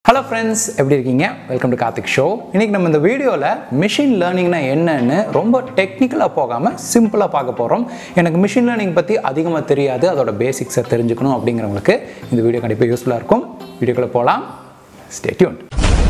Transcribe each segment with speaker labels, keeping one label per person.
Speaker 1: hello friends எப்படி இருக்கீங்க welcome to Karthik show இன்னைக்கு நம்ம இந்த வீடியோவில் மிஷின் லேர்னிங்னா என்னன்னு ரொம்ப டெக்னிக்கலாக போகாமல் சிம்பிளாக பார்க்க போகிறோம் எனக்கு மிஷின் லேர்னிங் பற்றி அதிகமாக தெரியாது அதோட பேசிக்ஸை தெரிஞ்சுக்கணும் அப்படிங்கிறவங்களுக்கு இந்த வீடியோ கண்டிப்பாக யூஸ்ஃபுல்லாக இருக்கும் வீடியோக்குள்ளே போகலாம் ஸ்டே டியூன்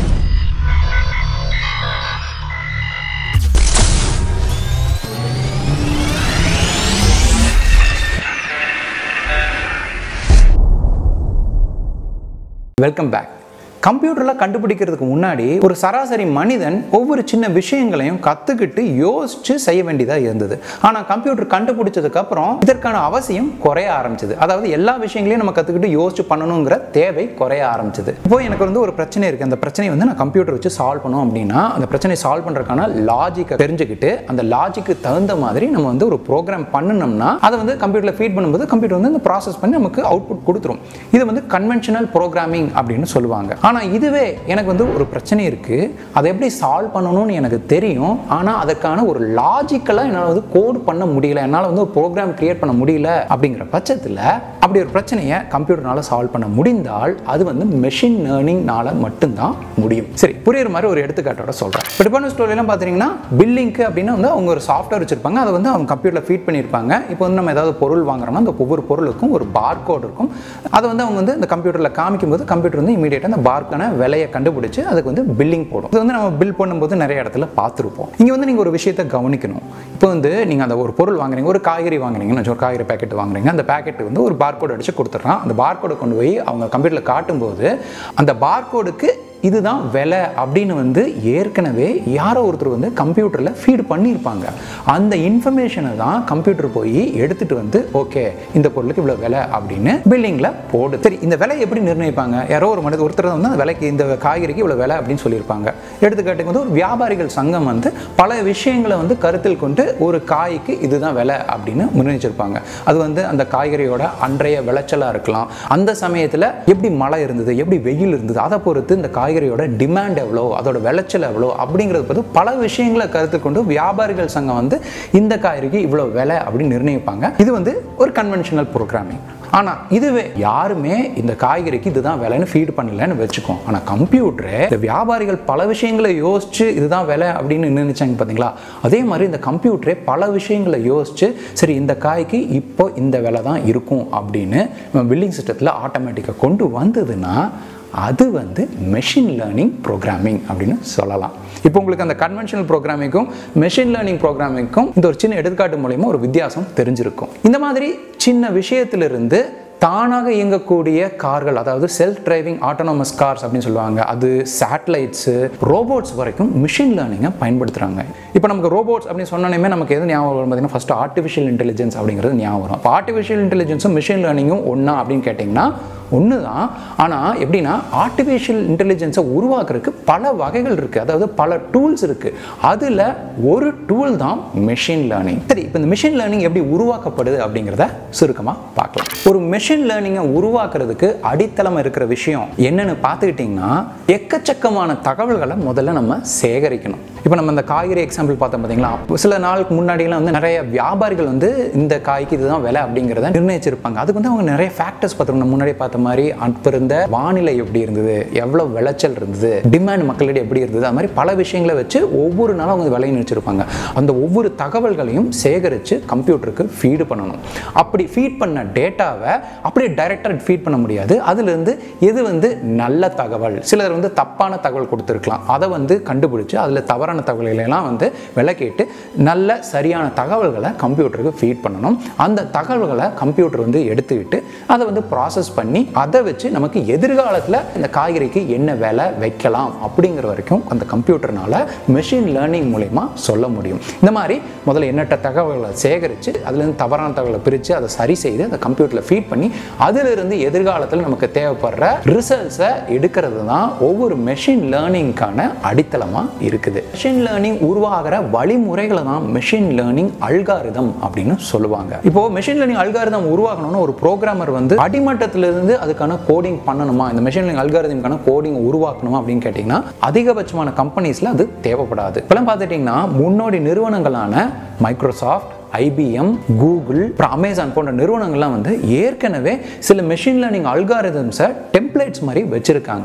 Speaker 1: வெல்கம் பேக் கம்ப்யூட்டரில் கண்டுபிடிக்கிறதுக்கு முன்னாடி ஒரு சராசரி மனிதன் ஒவ்வொரு சின்ன விஷயங்களையும் கற்றுக்கிட்டு யோசிச்சு செய்ய வேண்டியதாக இருந்தது ஆனால் கம்ப்யூட்டர் கண்டுபிடிச்சதுக்கு அப்புறம் இதற்கான அவசியம் குறைய ஆரம்பிச்சது அதாவது எல்லா விஷயங்களையும் நம்ம கற்றுக்கிட்டு யோசிச்சு பண்ணணுங்கிற தேவை குறைய ஆரம்பிச்சது இப்போ எனக்கு வந்து ஒரு பிரச்சனை இருக்குது அந்த பிரச்சனையை வந்து நான் கம்ப்யூட்டர் வச்சு சால்வ் பண்ணோம் அப்படின்னா அந்த பிரச்சனையை சால்வ் பண்ணுறதுக்கான லாஜிக்கை தெரிஞ்சுக்கிட்டு அந்த லாஜிக்கு தகுந்த மாதிரி நம்ம வந்து ஒரு ப்ரோக்ராம் பண்ணணும்னா அதை வந்து கம்ப்யூட்டரில் ஃபீட் பண்ணும்போது கம்ப்யூட்டர் வந்து அந்த ப்ராசஸ் பண்ணி நமக்கு அவுட்புட் கொடுத்துரும் இது வந்து கன்வென்ஷனல் ப்ரோக்ராமிங் அப்படின்னு சொல்லுவாங்க ஆனால் இதுவே எனக்கு வந்து ஒரு பிரச்சனை இருக்குது அதை எப்படி சால்வ் பண்ணணும்னு எனக்கு தெரியும் ஆனால் அதற்கான ஒரு லாஜிக்கலாக என்னால் வந்து கோட் பண்ண முடியல என்னால் வந்து ஒரு ப்ரோக்ராம் கிரியேட் பண்ண முடியல அப்படிங்கிற பட்சத்தில் அப்படி ஒரு பிரச்சனையை கம்ப்யூட்டர்னால சால்வ் பண்ண முடிந்தால் அது வந்து மெஷின் லேர்னிங்னால மட்டும்தான் முடியும் சரி புரியுற மாதிரி ஒரு எடுத்துக்காட்டோட சொல்கிறேன் இப்போ டிபார்ட்மெண்ட் ஸ்டோர்லாம் பார்த்தீங்கன்னா பில்லிங்க்கு அப்படின்னு வந்து அவங்க ஒரு சாஃப்ட்வேர் வச்சிருப்பாங்க அதை வந்து அவங்க கம்ப்யூட்டரில் ஃபீட் பண்ணியிருப்பாங்க இப்போ வந்து நம்ம ஏதாவது பொருள் வாங்குறோம்னா அந்த ஒவ்வொரு பொருளுக்கும் ஒரு பார் கோட் இருக்கும் அதை வந்து அவங்க வந்து இந்த கம்ப்யூட்டரில் காமிக்கும் போது கம்ப்யூட்டர் வந்து இமீடியட்டாக அந்த பார்க்கான விலையை கண்டுபிடிச்சு அதுக்கு வந்து பில்லிங் போடும் இது வந்து நம்ம பில் பண்ணும்போது நிறைய இடத்துல பார்த்துருப்போம் இங்கே வந்து நீங்கள் ஒரு விஷயத்தை கவனிக்கணும் இப்போ வந்து நீங்கள் அந்த ஒரு பொருள் வாங்குறீங்க ஒரு காய்கறி வாங்குறீங்கன்னு வச்சு ஒரு காய்கறி பேக்கெட் வாங்குறீங்க அந்த பேக்கெட் வந்து ஒரு பார்கோட் அடிச்சு கொடுத்துட்றான் அந்த பார்கோடை கொண்டு போய் அவங்க கம்ப்யூட்டரில் காட்டும்போது அந்த பார்கோடுக்கு இதுதான் விலை அப்படின்னு வந்து ஏற்கனவே யாரோ ஒருத்தர் வந்து கம்ப்யூட்டரில் ஃபீட் பண்ணியிருப்பாங்க அந்த இன்ஃபர்மேஷனை தான் கம்ப்யூட்டர் போய் எடுத்துகிட்டு வந்து ஓகே இந்த பொருளுக்கு இவ்வளோ விலை அப்படின்னு பில்லிங்கில் போடு சரி இந்த விலை எப்படி நிர்ணயிப்பாங்க யாரோ ஒரு மனித ஒருத்தர் வந்து அந்த விலைக்கு இந்த காய்கறிக்கு இவ்வளோ விலை அப்படின்னு சொல்லியிருப்பாங்க எடுத்துக்காட்டுக்கு வந்து ஒரு வியாபாரிகள் சங்கம் வந்து பல விஷயங்களை வந்து கருத்தில் கொண்டு ஒரு காய்க்கு இதுதான் விலை அப்படின்னு நிர்ணயிச்சிருப்பாங்க அது வந்து அந்த காய்கறியோட அன்றைய விளைச்சலாக இருக்கலாம் அந்த சமயத்தில் எப்படி மழை இருந்தது எப்படி வெயில் இருந்தது அதை பொறுத்து இந்த காய்கறியோட டிமாண்ட் எவ்வளோ அதோட விளைச்சல் எவ்வளோ அப்படிங்கிறது பொறுத்து பல விஷயங்களை கருத்தில் கொண்டு வியாபாரிகள் சங்கம் வந்து இந்த காய்கறிக்கு இவ்வளோ விலை அப்படின்னு நிர்ணயிப்பாங்க இது வந்து ஒரு கன்வென்ஷனல் ப்ரோக்ராமிங் ஆனால் இதுவே யாருமே இந்த காய்கறிக்கு இதுதான் விலைன்னு ஃபீட் பண்ணலன்னு வச்சுக்கோம் ஆனால் கம்ப்யூட்டரு இந்த வியாபாரிகள் பல விஷயங்களை யோசிச்சு இதுதான் விலை அப்படின்னு நினைச்சாங்க பார்த்தீங்களா அதே மாதிரி இந்த கம்ப்யூட்டரே பல விஷயங்களை யோசிச்சு சரி இந்த காய்க்கு இப்போ இந்த விலை தான் இருக்கும் அப்படின்னு நம்ம பில்லிங் சிஸ்டத்தில் ஆட்டோமேட்டிக்காக கொண்டு வந்ததுன்னா அது வந்து மெஷின் லேர்னிங் ப்ரோக்ராமிங் அப்படின்னு சொல்லலாம் இப்போ உங்களுக்கு அந்த கன்வென்ஷனல் ப்ரோக்ராமிங்கும் மெஷின் லேர்னிங் ப்ரோக்ராமிங்க்கும் இந்த ஒரு சின்ன எடுத்துக்காட்டு மூலயமா ஒரு வித்தியாசம் தெரிஞ்சிருக்கும் இந்த மாதிரி சின்ன விஷயத்திலிருந்து தானாக இயங்கக்கூடிய கார்கள் அதாவது செல்ஃப் டிரைவிங் ஆட்டோனமஸ் கார்ஸ் அப்படின்னு சொல்லுவாங்க அது சேட்டலைட்ஸு ரோபோட்ஸ் வரைக்கும் மிஷின் லேர்னிங்கை பயன்படுத்துகிறாங்க இப்போ நமக்கு ரோபோட்ஸ் அப்படின்னு சொன்னோன்னே நமக்கு எது ஞாபகம் வரும் பார்த்தீங்கன்னா ஃபஸ்ட்டு ஆர்டிஃபிஷியல் இன்டெலிஜென்ஸ் அப்படிங்கிறது ஞாபகம் வரும் இப்போ ஆர்டிஃபிஷியல் இன்டெலிஜென்ஸும் மிஷின் லேர்னிங்கும் ஒன்றா அப்படின்னு கேட்டிங்கன்னா ஒன்று தான் ஆனால் எப்படின்னா ஆர்டிஃபிஷியல் இன்டெலிஜென்ஸை உருவாக்குறதுக்கு பல வகைகள் இருக்குது அதாவது பல டூல்ஸ் இருக்குது அதில் ஒரு டூல் தான் மெஷின் லேர்னிங் சரி இப்போ இந்த மிஷின் லேர்னிங் எப்படி உருவாக்கப்படுது அப்படிங்கிறத சுருக்கமாக பார்க்கலாம் ஒரு மெஷின் லேர்னிங்கை உருவாக்குறதுக்கு அடித்தளம் இருக்கிற விஷயம் என்னன்னு பார்த்துக்கிட்டிங்கன்னா எக்கச்சக்கமான தகவல்களை முதல்ல நம்ம சேகரிக்கணும் இப்போ நம்ம இந்த காய்கறி எக்ஸாம்பிள் பார்த்தோம் பார்த்தீங்களா சில நாளுக்கு முன்னாடிலாம் வந்து நிறைய வியாபாரிகள் வந்து இந்த காய்க்கு இதுதான் விலை அப்படிங்கிறத நிர்ணயிச்சிருப்பாங்க அதுக்கு வந்து அவங்க நிறைய ஃபேக்டர்ஸ் பார்த்தோம் நம்ம முன்னாடி பார்த்த மாதிரி அப்போ இருந்த வானிலை எப்படி இருந்தது எவ்வளோ விளைச்சல் இருந்தது டிமாண்ட் மக்களிடையே எப்படி இருந்தது அது மாதிரி பல விஷயங்களை வச்சு ஒவ்வொரு நாளும் அவங்க விலை நினைச்சிருப்பாங்க அந்த ஒவ்வொரு தகவல்களையும் சேகரித்து கம்ப்யூட்டருக்கு ஃபீடு பண்ணணும் அப்படி ஃபீட் பண்ண டேட்டாவை அப்படியே டைரெக்டாக ஃபீட் பண்ண முடியாது அதுலேருந்து எது வந்து நல்ல தகவல் சிலர் வந்து தப்பான தகவல் கொடுத்துருக்கலாம் அதை வந்து கண்டுபிடிச்சு அதில் தவறான தகவல்களெல்லாம் வந்து விளக்கிட்டு நல்ல சரியான தகவல்களை கம்ப்யூட்டருக்கு ஃபீட் பண்ணணும் அந்த தகவல்களை கம்ப்யூட்டர் வந்து எடுத்துக்கிட்டு அதை வந்து ப்ராசஸ் பண்ணி அதை வச்சு நமக்கு எதிர்காலத்தில் இந்த காய்கறிக்கு என்ன விலை வைக்கலாம் அப்படிங்கிற வரைக்கும் அந்த கம்ப்யூட்டர்னால மெஷின் லேர்னிங் மூலயமா சொல்ல முடியும் இந்த மாதிரி முதல்ல எண்ணற்ற தகவல்களை சேகரித்து அதுலேருந்து தவறான தகவலை பிரித்து அதை சரி செய்து அந்த கம்ப்யூட்டரில் ஃபீட் பண்ணி அதிலிருந்து எதிர்காலத்தில் நமக்கு தேவைப்படுற ரிசல்ட்ஸை எடுக்கிறது தான் ஒவ்வொரு மெஷின் லேர்னிங்கான அடித்தளமாக இருக்குது மெஷின் லேர்னிங் உருவாகிற வழிமுறைகளை தான் மெஷின் லேர்னிங் அல்காரிதம் அப்படின்னு சொல்லுவாங்க இப்போ மெஷின் லேர்னிங் அல்காரிதம் உருவாக்கணும்னு ஒரு ப்ரோக்ராமர் வந்து அடிமட்டத்திலிருந்து அதுக்கான கோடிங் பண்ணணுமா இந்த மெஷின் லேர்னிங் அல்காரிதம்கான கோடிங் உருவாக்கணுமா அப்படின்னு கேட்டிங்கன்னா அதிகபட்சமான கம்பெனிஸில் அது தேவைப்படாது இப்போலாம் பார்த்துட்டிங்கன்னா முன்னோடி நிறுவனங்களான மைக்ரோசாஃப்ட் ஐபிஎம் கூகுள் அப்புறம் அமேசான் போன்ற நிறுவனங்கள்லாம் வந்து ஏற்கனவே சில மெஷின் லேர்னிங் அல்காரிதம்ஸை டெம்ப்ளேட்ஸ் மாதிரி வச்சுருக்காங்க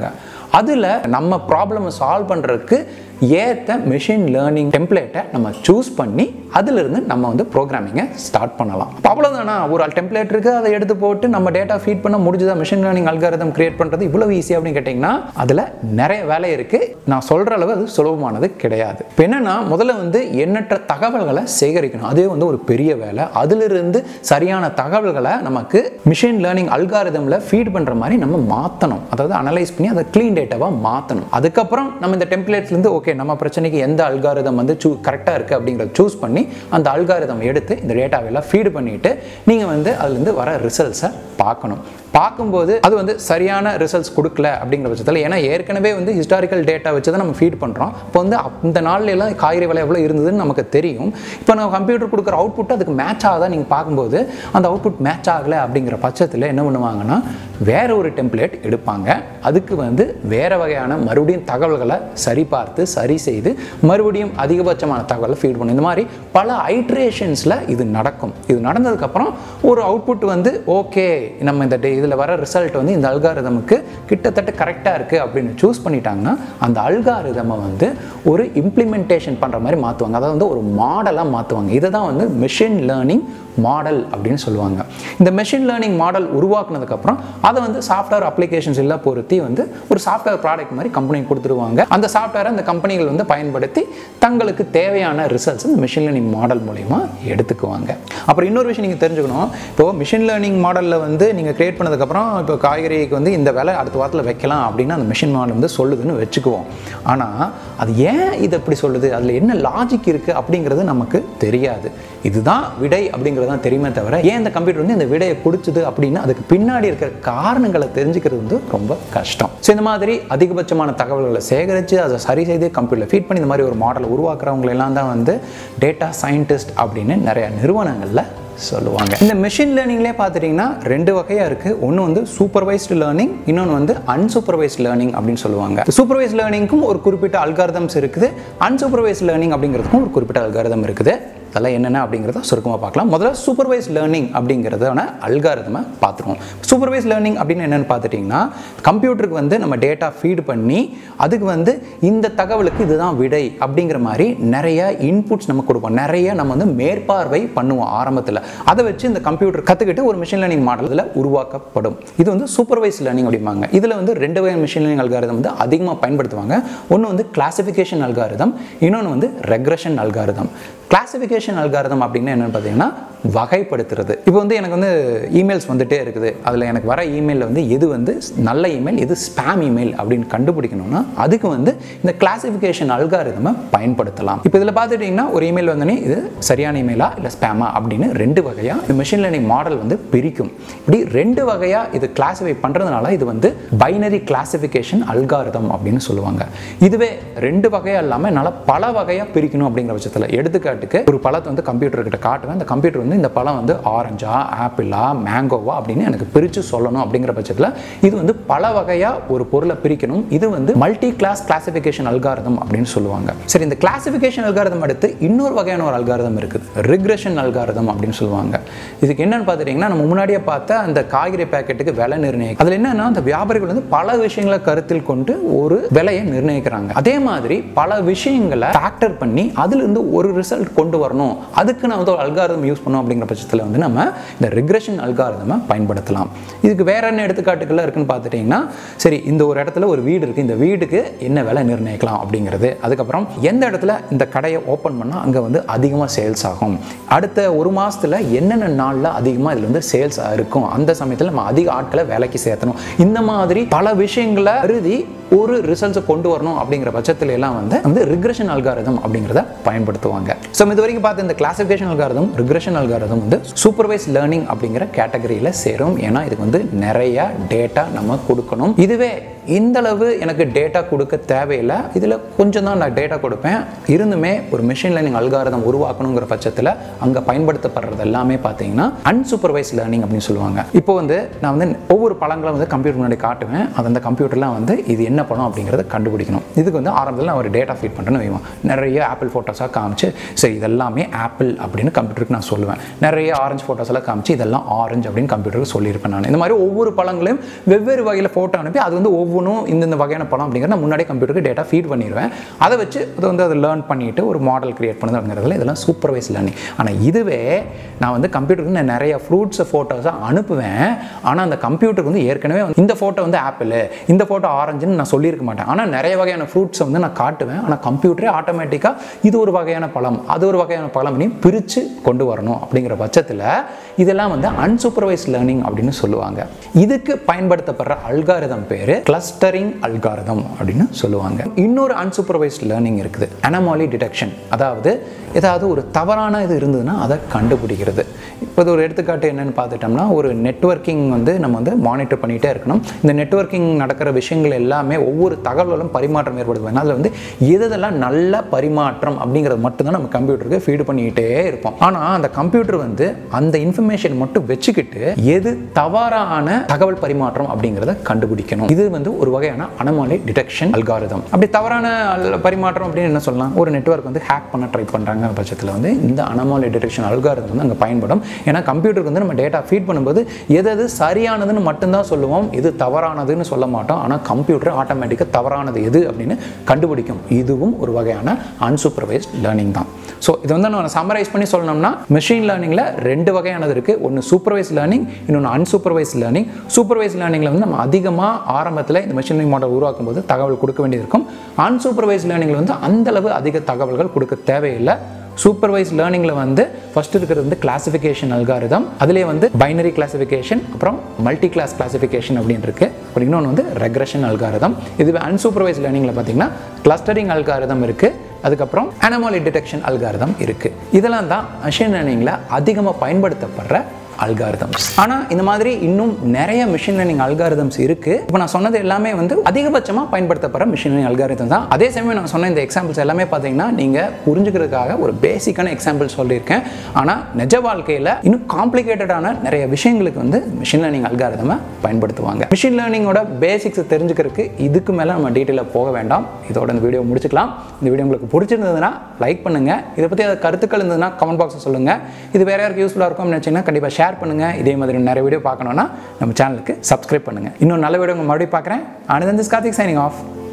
Speaker 1: அதில் நம்ம ப்ராப்ளமை சால்வ் பண்ணுறதுக்கு ஏற்ற மிஷின் லேர்னிங் டெம்ப்ளேட்டை நம்ம சூஸ் பண்ணி அதிலிருந்து நம்ம வந்து ப்ரோக்ராமிங்கை ஸ்டார்ட் பண்ணலாம் அப்போ அவ்வளோதானா ஒரு டெம்ப்ளேட் இருக்குது அதை எடுத்து போட்டு நம்ம டேட்டா ஃபீட் பண்ண முடிஞ்சுதா மிஷின் லேர்னிங் அல்காரிதம் கிரியேட் பண்ணுறது இவ்வளோ ஈஸி அப்படின்னு கேட்டிங்கன்னா அதில் நிறைய வேலை இருக்குது நான் சொல்கிற அளவு அது சுலபமானது கிடையாது இப்போ என்னென்னா முதல்ல வந்து எண்ணற்ற தகவல்களை சேகரிக்கணும் அதே வந்து ஒரு பெரிய வேலை அதிலிருந்து சரியான தகவல்களை நமக்கு மிஷின் லேர்னிங் அல்காரிதமில் ஃபீட் பண்ணுற மாதிரி நம்ம மாற்றணும் அதாவது அனலைஸ் பண்ணி அதை க்ளீன் டேட்டாவாக மாற்றணும் அதுக்கப்புறம் நம்ம இந்த டெம்ப்ளேட்ஸ்லேருந்து ஓகே நம்ம பிரச்சனைக்கு எந்த அல்காரிதம் வந்து சூ கரெக்டாக இருக்குது அப்படிங்கிறத சூஸ் பண்ணி அந்த அல்காரிதம் எடுத்து இந்த டேட்டாவெல்லாம் ஃபீடு பண்ணிவிட்டு நீங்கள் வந்து அதுலேருந்து வர ரிசல்ட்ஸை பார்க்கணும் பார்க்கும்போது அது வந்து சரியான ரிசல்ட்ஸ் கொடுக்கல அப்படிங்கிற பட்சத்தில் ஏன்னா ஏற்கனவே வந்து ஹிஸ்டாரிக்கல் டேட்டா வச்சு தான் நம்ம ஃபீட் பண்ணுறோம் இப்போ வந்து அப்- இந்த நாள்ல எல்லாம் காய்கறி விலை எவ்வளோ இருந்ததுன்னு நமக்கு தெரியும் இப்போ நம்ம கம்ப்யூட்டர் கொடுக்குற அவுட்புட் அதுக்கு மேட்ச் ஆகுதா நீங்கள் பார்க்கும்போது அந்த அவுட்புட் மேட்ச் ஆகலை அப்படிங்கிற பட்சத்தில் என்ன பண்ணுவாங்கன்னா வேற ஒரு டெம்ப்ளேட் எடுப்பாங்க அதுக்கு வந்து வேற வகையான மறுபடியும் தகவல்களை சரிபார்த்து சரி செய்து மறுபடியும் அதிகபட்சமான தகவலை ஃபீட் பண்ணும் இந்த மாதிரி பல ஐட்ரேஷன்ஸில் இது நடக்கும் இது நடந்ததுக்கப்புறம் ஒரு அவுட்புட் வந்து ஓகே நம்ம இந்த இதில் வர ரிசல்ட் வந்து இந்த அல்காரிதமுக்கு கிட்டத்தட்ட கரெக்டாக இருக்குது அப்படின்னு சூஸ் பண்ணிட்டாங்கன்னா அந்த அல்காரிதமை வந்து ஒரு இம்ப்ளிமெண்டேஷன் பண்ணுற மாதிரி மாற்றுவாங்க அதாவது வந்து ஒரு மாடலாக மாற்றுவாங்க இதை தான் வந்து மிஷின் லேர்னிங் மாடல் அப்படின்னு சொல்லுவாங்க இந்த மெஷின் லேர்னிங் மாடல் உருவாக்குனதுக்கப்புறம் அதை வந்து சாஃப்ட்வேர் அப்ளிகேஷன்ஸ் எல்லாம் பொருத்தி வந்து ஒரு சாஃப்ட்வேர் ப்ராடக்ட் மாதிரி கம்பெனி கொடுத்துருவாங்க அந்த சாஃப்ட்வேரை அந்த கம்பெனிகள் வந்து பயன்படுத்தி தங்களுக்கு தேவையான ரிசல்ட்ஸ் இந்த மிஷின் லேர்னிங் மாடல் மூலிமா எடுத்துக்குவாங்க அப்புறம் இன்னொரு விஷயம் நீங்கள் தெரிஞ்சுக்கணும் இப்போ மிஷின் லேர்னிங் மாடலில் வந்து நீங்கள் கிரியேட் பண்ணதுக்கப்புறம் இப்போ காய்கறிக்கு வந்து இந்த வேலை அடுத்த வாரத்தில் வைக்கலாம் அப்படின்னு அந்த மிஷின் மாடல் வந்து சொல்லுதுன்னு வச்சுக்குவோம் ஆனால் அது ஏன் இது எப்படி சொல்லுது அதில் என்ன லாஜிக் இருக்குது அப்படிங்கிறது நமக்கு தெரியாது இதுதான் விடை அப்படிங்கிறது தான் தெரியுமே தவிர ஏன் இந்த கம்ப்யூட்டர் வந்து இந்த விடையை பிடிச்சது அப்படின்னு அதுக்கு பின்னாடி இருக்கிற காரணங்களை தெரிஞ்சுக்கிறது வந்து ரொம்ப கஷ்டம் ஸோ இந்த மாதிரி அதிகபட்சமான தகவல்களை சேகரித்து அதை சரி செய்து கம்ப்யூட்டரில் ஃபீட் பண்ணி இந்த மாதிரி ஒரு மாடலை உருவாக்குறவங்க எல்லாம் தான் வந்து டேட்டா சயின்டிஸ்ட் அப்படின்னு நிறைய நிறுவனங்களில் சொல்லுவாங்க இந்த மெஷின் லேர்னிங்லேயே பார்த்துட்டிங்கன்னா ரெண்டு வகையாக இருக்குது ஒன்று வந்து சூப்பர்வைஸ்டு லேர்னிங் இன்னொன்று வந்து அன்சூப்பர்வைஸ்ட் லேர்னிங் அப்படின்னு சொல்லுவாங்க சூப்பர்வைஸ் லேர்னிங்க்கும் ஒரு குறிப்பிட்ட அல்காரதம்ஸ் இருக்குது அன்சூப்பர்வைஸ் லேர்னிங் அப்படிங்கிறதுக்கும் ஒரு குறிப்பிட்ட அல்காரதம் இருக்குது அதெல்லாம் என்னென்ன அப்படிங்கிறத சுருக்கமாக பார்க்கலாம் முதல்ல சூப்பர்வைஸ் லேர்னிங் அப்படிங்கிறதான அல்காரதமை பார்த்துருவோம் சூப்பர்வைஸ் லேர்னிங் அப்படின்னு என்னென்னு பார்த்துட்டிங்கன்னா கம்ப்யூட்டருக்கு வந்து நம்ம டேட்டா ஃபீட் பண்ணி அதுக்கு வந்து இந்த தகவலுக்கு இதுதான் விடை அப்படிங்கிற மாதிரி நிறைய இன்புட்ஸ் நம்ம கொடுப்போம் நிறைய நம்ம வந்து மேற்பார்வை பண்ணுவோம் ஆரம்பத்தில் அதை வச்சு இந்த கம்ப்யூட்டர் கற்றுக்கிட்டு ஒரு மிஷின் லேர்னிங் மாடலில் உருவாக்கப்படும் இது வந்து சூப்பர்வைஸ் லேர்னிங் அப்படிம்பாங்க இதில் வந்து ரெண்டு வகை மிஷின் லேர்னிங் அல்காரிதம் வந்து அதிகமாக பயன்படுத்துவாங்க ஒன்று வந்து கிளாசிஃபிகேஷன் அல்காரிதம் இன்னொன்று வந்து ரெக்ரஷன் அல்காரிதம் கிளாசிஃபிகேஷன் அல்காரிதம் அப்படின்னு என்னென்னு பார்த்தீங்கன்னா வகைப்படுத்துறது இப்போ வந்து எனக்கு வந்து இமெயில்ஸ் வந்துட்டே இருக்குது அதில் எனக்கு வர இமெயிலில் வந்து எது வந்து நல்ல இமெயில் எது ஸ்பேம் இமெயில் அப்படின்னு கண்டுபிடிக்கணும்னா அதுக்கு வந்து இந்த கிளாசிஃபிகேஷன் அல்காரிதமை பயன்படுத்தலாம் இப்போ இதில் பார்த்துட்டிங்கன்னா ஒரு இமெயில் வந்தோடனே இது சரியான இமெயிலா இல்லை ஸ்பேமா அப்படின்னு ரெண்டு வகையாக இந்த மிஷின் லேர்னிங் மாடல் வந்து பிரிக்கும் இப்படி ரெண்டு வகையாக இது கிளாஸிஃபை பண்ணுறதுனால இது வந்து பைனரி கிளாசிஃபிகேஷன் அல்காரிதம் அப்படின்னு சொல்லுவாங்க இதுவே ரெண்டு வகையாக இல்லாமல் என்னால் பல வகையாக பிரிக்கணும் அப்படிங்கிற பட்சத்தில் எடுத்துக்காட்டுக்கு ஒரு பழத்தை வந்து கம்ப்யூட்டர் கிட்ட காட்டுவேன் அந்த கம்ப்யூட்டர் வந்து இந்த பழம் வந்து ஆரஞ்சா ஆப்பிளா மேங்கோவா அப்படின்னு எனக்கு பிரித்து சொல்லணும் அப்படிங்கிற பட்சத்தில் இது வந்து பல வகையாக ஒரு பொருளை பிரிக்கணும் இது வந்து மல்டி கிளாஸ் கிளாசிஃபிகேஷன் அல்காரிதம் அப்படின்னு சொல்லுவாங்க சரி இந்த கிளாசிஃபிகேஷன் அல்காரிதம் அடுத்து இன்னொரு வகையான ஒரு அல்காரிதம் இருக்குது ரிக்ரெஷன் அல்காரிதம் அப்படின்னு சொல்லுவாங்க இதுக்கு என்னன்னு பார்த்துட்டிங்கன்னா நம்ம முன்னாடியே பார்த்த அந்த காய்கறி பேக்கெட்டுக்கு விலை நிர்ணயிக்கும் அதில் என்னன்னா அந்த வியாபாரிகள் வந்து பல விஷயங்களை கருத்தில் கொண்டு ஒரு விலையை நிர்ணயிக்கிறாங்க அதே மாதிரி பல விஷயங்களை ஃபேக்டர் பண்ணி அதிலிருந்து ஒரு ரிசல்ட் கொண்டு வரணும் அதுக்கு நான் வந்து ஒரு அல்காரிதம் யூஸ் பண்ணோம் அப்படிங்கிற பட்சத்தில் வந்து நம்ம இந்த ரிக்ரெஷன் அல்காரிதமை பயன்படுத்தலாம் இதுக்கு வேற என்ன எடுத்துக்காட்டுகள்லாம் இருக்குன்னு பார்த்துட்டிங்கன்னா சரி இந்த ஒரு இடத்துல ஒரு வீடு இருக்குது இந்த வீடுக்கு என்ன விலை நிர்ணயிக்கலாம் அப்படிங்கிறது அதுக்கப்புறம் எந்த இடத்துல இந்த கடையை ஓப்பன் பண்ணால் அங்கே வந்து அதிகமாக சேல்ஸ் ஆகும் அடுத்த ஒரு மாதத்தில் என்னென்ன நாளில் அதிகமாக இதில் வந்து சேல்ஸ் இருக்கும் அந்த சமயத்தில் நம்ம அதிக ஆட்களை வேலைக்கு சேர்த்தணும் இந்த மாதிரி பல விஷயங்களை கருதி ஒரு ரிசல்ட்ஸை கொண்டு வரணும் அப்படிங்கிற பட்சத்துல எல்லாம் வந்து வந்து ரிக்ரெஷன் அல்காரிதம் அப்படிங்கிறத பயன்படுத்துவாங்க ஸோ இது வரைக்கும் பார்த்த இந்த கிளாசிஃபிகேஷன் அல்காரிதம் ரிக்ரெஷன் அல்காரிதம் வந்து சூப்பர்வைஸ் லேர்னிங் அப்படிங்கிற கேட்டகரியில் சேரும் ஏன்னா இதுக்கு வந்து நிறைய டேட்டா நம்ம கொடுக்கணும் இதுவே இந்த அளவு எனக்கு டேட்டா கொடுக்க தேவையில்லை இதில் கொஞ்சம் தான் நான் டேட்டா கொடுப்பேன் இருந்துமே ஒரு மிஷின் லேர்னிங் அல்காரிதம் உருவாக்கணுங்கிற பட்சத்தில் அங்கே பயன்படுத்தப்படுறது எல்லாமே பார்த்தீங்கன்னா அன்சூப்பர்வைஸ் லேர்னிங் அப்படின்னு சொல்லுவாங்க இப்போ வந்து நான் வந்து ஒவ்வொரு பழங்களை வந்து கம்ப்யூட்டர் முன்னாடி காட்டுவேன் அது அந்த கம்ப்யூட்டர்லாம் வந்து இது என்ன படம் அப்படிங்கிறத கண்டுபிடிக்கணும் இதுக்கு வந்து ஆரம்பத்தில் நான் ஒரு டேட்டா ஃபீட் பண்ணுறேன்னு வைவோம் நிறைய ஆப்பிள் ஃபோட்டோஸாக காமிச்சு சரி இதெல்லாமே ஆப்பிள் அப்படின்னு கம்ப்யூட்டருக்கு நான் சொல்லுவேன் நிறைய ஆரஞ்சு ஃபோட்டோஸ் எல்லாம் காமிச்சு இதெல்லாம் ஆரஞ்சு அப்படின்னு கம்ப்யூட்டருக்கு சொல்லியிருப்பேன் நான் இந்த மாதிரி ஒவ்வொரு பழங்களையும் வெவ்வேறு வகையில் ஃபோட்டோ அனுப்பி அது வந்து ஒவ்வொரு ஒவ்வொன்றும் இந்தந்த வகையான பழம் அப்படிங்கிறத நான் முன்னாடியே கம்ப்யூட்டருக்கு டேட்டா ஃபீட் பண்ணிடுவேன் அதை வச்சு அதை வந்து அதை லேர்ன் பண்ணிட்டு ஒரு மாடல் கிரியேட் பண்ணுது அப்படிங்கிறதுல இதெல்லாம் சூப்பர்வைஸ் லேர்னிங் ஆனால் இதுவே நான் வந்து கம்ப்யூட்டருக்கு நான் நிறைய ஃப்ரூட்ஸை ஃபோட்டோஸாக அனுப்புவேன் ஆனால் அந்த கம்ப்யூட்டருக்கு வந்து ஏற்கனவே வந்து இந்த ஃபோட்டோ வந்து ஆப்பிள் இந்த ஃபோட்டோ ஆரஞ்சுன்னு நான் சொல்லியிருக்க மாட்டேன் ஆனால் நிறைய வகையான ஃப்ரூட்ஸை வந்து நான் காட்டுவேன் ஆனால் கம்ப்யூட்டரே ஆட்டோமேட்டிக்காக இது ஒரு வகையான பழம் அது ஒரு வகையான பழம் அப்படின்னு பிரித்து கொண்டு வரணும் அப்படிங்கிற பட்சத்தில் இதெல்லாம் வந்து அன்சூப்பர்வைஸ் லேர்னிங் அப்படின்னு சொல்லுவாங்க இதுக்கு பயன்படுத்தப்படுற அல்காரிதம் பேர் கிளஸ்டரிங் அல்காரிதம் அப்படின்னு சொல்லுவாங்க இன்னொரு அன்சூப்பர்வைஸ் லேர்னிங் இருக்குது அனமாலி டிடெக்ஷன் அதாவது ஏதாவது ஒரு தவறான இது இருந்ததுன்னா அதை கண்டுபிடிக்கிறது இப்போ இது ஒரு எடுத்துக்காட்டு என்னன்னு பார்த்துட்டோம்னா ஒரு நெட்வொர்க்கிங் வந்து நம்ம வந்து மானிட்டர் பண்ணிகிட்டே இருக்கணும் இந்த நெட்வொர்க்கிங் நடக்கிற விஷயங்கள் எல்லாமே ஒவ்வொரு தகவல்களும் பரிமாற்றம் ஏற்படுத்துவாங்க அதில் வந்து எதெல்லாம் நல்ல பரிமாற்றம் அப்படிங்கிறது மட்டும்தான் நம்ம கம்ப்யூட்டருக்கு ஃபீடு பண்ணிக்கிட்டே இருப்போம் ஆனால் அந்த கம்ப்யூட்டர் வந்து அந்த இன்ஃபர்மேஷன் மட்டும் வச்சுக்கிட்டு எது தவறான தகவல் பரிமாற்றம் அப்படிங்கிறத கண்டுபிடிக்கணும் இது வந்து ஒரு வகையான அனமாலி டிடெக்ஷன் அல்காரிதம் அப்படி தவறான அல்- பரிமாற்றம் அப்படின்னு என்ன சொல்லலாம் ஒரு நெட்வொர்க் வந்து ஹேக் பண்ண ட்ரை பண்ணுறாங்க பட்சத்தில் வந்து இந்த அனமாலி டிடெக்ஷன் அல்காரிதம் வந்து அங்கே பயன்படும் ஏன்னா கம்ப்யூட்டருக்கு வந்து நம்ம டேட்டா ஃபீட் பண்ணும்போது எது எது சரியானதுன்னு மட்டும்தான் சொல்லுவோம் இது தவறானதுன்னு சொல்ல மாட்டோம் ஆனால் கம்ப்யூட்டர் ஆட்டோமேட்டிக்காக தவறானது எது அப்படின்னு கண்டுபிடிக்கும் இதுவும் ஒரு வகையான அன்சூப்பர்வைஸ்ட் லேர்னிங் தான் ஸோ இது வந்து நம்ம சம்மரைஸ் பண்ணி சொல்லணும்னா மெஷின் லேர்னிங்கில் ரெண்டு வகையானது இருக்குது ஒன்று சூப்பர்வைஸ் லேர்னிங் இன்னொன்று அன்சூப்பர்வைஸ் லேர்னிங் சூப்பர்வைஸ் லேர்னிங்கில் வந்து நம்ம அதிகமாக ஆரம்பத்தில் இந்த மெஷின் லேர்னிங் மாடல் உருவாக்கும் போது தகவல் கொடுக்க வேண்டியது இருக்கும் அன்சூப்பர்வைஸ் லேர்னிங்கில் வந்து அந்த அளவு அதிக தகவல்கள் கொடுக்க தேவையில்லை சூப்பர்வைஸ் லேர்னிங்கில் வந்து ஃபர்ஸ்ட் இருக்கிறது வந்து கிளாசிஃபிகேஷன் அல்காரிதம் அதுலேயே வந்து பைனரி கிளாசிஃபிகேஷன் அப்புறம் மல்டி கிளாஸ் கிளாசிஃபிகேஷன் அப்படின்னு இருக்கு அப்புறம் இன்னொன்று வந்து ரெக்ரெஷன் அல்காரிதம் இதுவே அன்சூப்பர்வைஸ் லேர்னிங்கில் பார்த்தீங்கன்னா கிளஸ்டரிங் அல்காரிதம் இருக்குது அதுக்கப்புறம் அனமாலி டிடெக்ஷன் அல்காரிதம் இருக்குது இதெல்லாம் தான் மெஷின் லேர்னிங்கில் அதிகமாக பயன்படுத்தப்படுற அல்காரிதம்ஸ் ஆனால் இந்த மாதிரி இன்னும் நிறைய மிஷின் லேர்னிங் அல்காரிதம்ஸ் இருக்கு இப்போ நான் சொன்னது எல்லாமே வந்து அதிகபட்சமாக பயன்படுத்தப்படுற மிஷின் லேர்னிங் அல்காரிதம் தான் அதே சமயம் நான் சொன்ன இந்த எக்ஸாம்பிள்ஸ் எல்லாமே பார்த்தீங்கன்னா நீங்கள் புரிஞ்சுக்கிறதுக்காக ஒரு பேசிக்கான எக்ஸாம்பிள் சொல்லியிருக்கேன் ஆனால் நிஜ வாழ்க்கையில் இன்னும் காம்ப்ளிகேட்டடான நிறைய விஷயங்களுக்கு வந்து மிஷின் லேர்னிங் அல்காரிதமை பயன்படுத்துவாங்க மிஷின் லேர்னிங்கோட பேசிக்ஸ் தெரிஞ்சுக்கிறதுக்கு இதுக்கு மேலே நம்ம டீட்டெயிலாக போக வேண்டாம் இதோட இந்த வீடியோ முடிச்சுக்கலாம் இந்த வீடியோ உங்களுக்கு பிடிச்சிருந்ததுன்னா லைக் பண்ணுங்க இதை பற்றி ஏதாவது கருத்துக்கள் இருந்ததுன்னா கமெண்ட் பாக்ஸில் சொல்லுங்க இது வேற யாருக்கு யூஸ்ஃபுல்லாக இருக்கும்னு நினச்சிங்கன்னா கண்டிப்பாக ஷேர் பண்ணுங்க இதே மாதிரி நிறைய வீடியோ பார்க்கணுன்னா நம்ம சேனலுக்கு சப்ஸ்கிரைப் பண்ணுங்க இன்னும் நல்ல வீடியோ உங்க மறுபடியும் பார்க்குறேன் அனதன் திஸ் கார்த்திக் சைனிங் ஆஃப்